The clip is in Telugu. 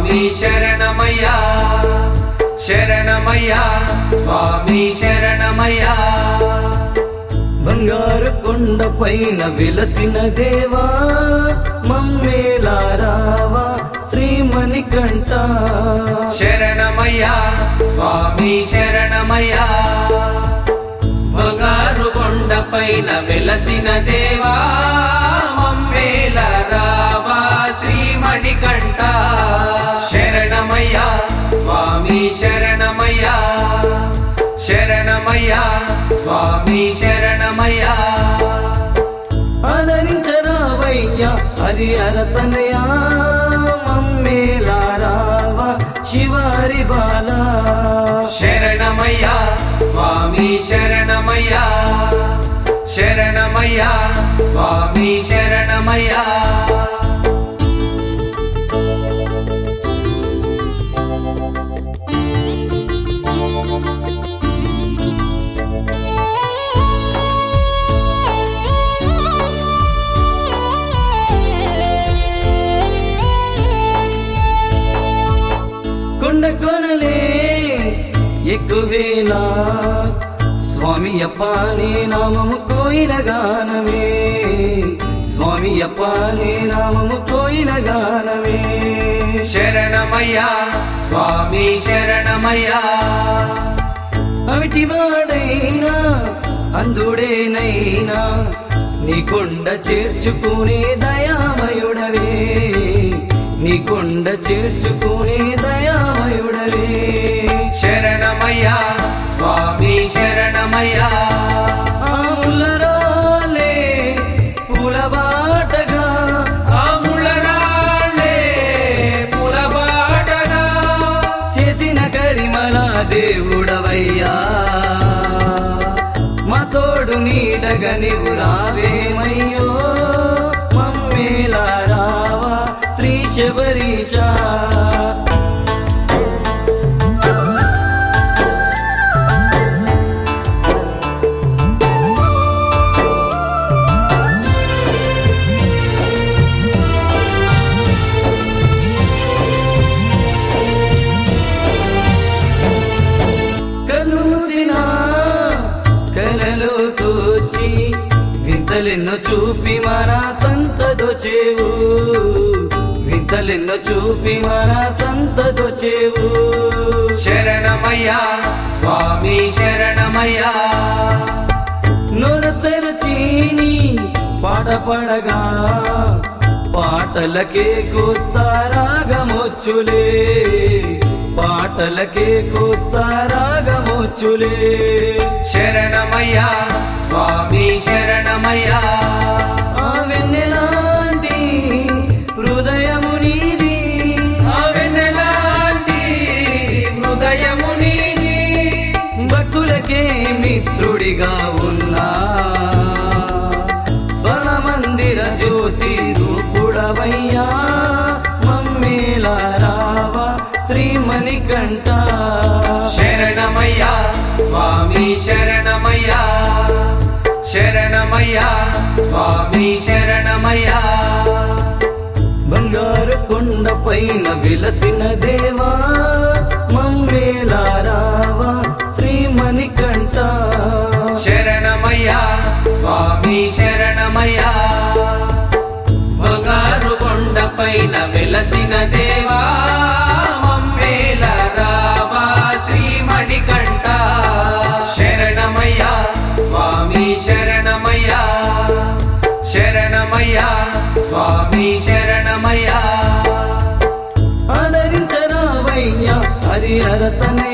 స్వామి శరణమయ్యా శరణమయ్యా స్వామి శరణమయ్యా బంగారు కొండ పైన విలసిన దేవా మమ్మేలారావా శ్రీమణి కంట శరణమయ్యా స్వామి శరణమయ్యా బంగారు కొండ పైన వెలసిన దేవా మమ్మేల రావా శ్రీమణి కంట శరణమయ్యా స్వామి శరణమయ్యా శరణమయ్యా స్వామి శరణమయ్యా ఆదరించరావయ్యా హరిహర తనయా మమ్మేలారావా శివారి బాలా శరణమయ్యా స్వామి శరణమయ్యా శరణమయ్యా స్వామి శరణమయ్యా కొండ కొనలే ఎక్కువేలా స్వామి అప్పానే నామము కోయిల గానమే స్వామి అప్పానే నామము కోయిల గానమే శరణమయ్యా స్వామి శరణమయ్యా అవిటి వాడైనా అందుడేనైనా నీ కొండ చేర్చుకునే దయామయుడవే నీ కొండ చేర్చుకునే దయామయుడవే శరణమయ్యా స్వామి శరణమయ్యా ఆములరాలే పూలబాటగా ఆములరాళ్ళే పులబాటగా చేసిన కరిమల దేవుడవయ్యా మా తోడు నీడగా నీవు రావేమయ్యో మమ్మేలా రావా శ్రీ శబరీషా కలుసిన కలలో కూర్చి వింతలెన్నో చూపి మన సంతదొచేవు వింతలెన్నో చూపి మన సంతదొచేవు శరణమయ్యా స్వామి శరణమయ్యా నొర తెరచీని పాట పడగా పాటలకే కొత్త రాగమొచ్చులే పాటలకే కొత్త రాగమొచ్చులే శరణమయ్యా స్వామి శరణమయ్యా ఆ వెన్నెలాంటి హృదయము నీది ఆ వెన్నెలాంటి హృదయము నీది భక్తులకే మిత్రుడిగా ఉన్నా స్వర్ణ మందిర జ్యోతి రూపుడవయ్యా మమ్మేలా రావా శ్రీమణి కంట శరణమయ్యా స్వామి శరణమయ్యా శరణమయ్యా స్వామి శరణమయ్యా బంగారు కొండ పైన విలసిన దేవా మమ్మేలా రావా శ్రీమణి కంట శరణమయ్యా స్వామి శరణమయ్యా బంగారు కొండ పైన వెలసిన దేవా మమ్మేల రావా శ్రీమణి కంట శరణమయ్యా స్వామి శరణమయ్యా శరణమయ్యా స్వామి శరణమయ్యా ఆదరించరావయ్యా హరిహర తనయ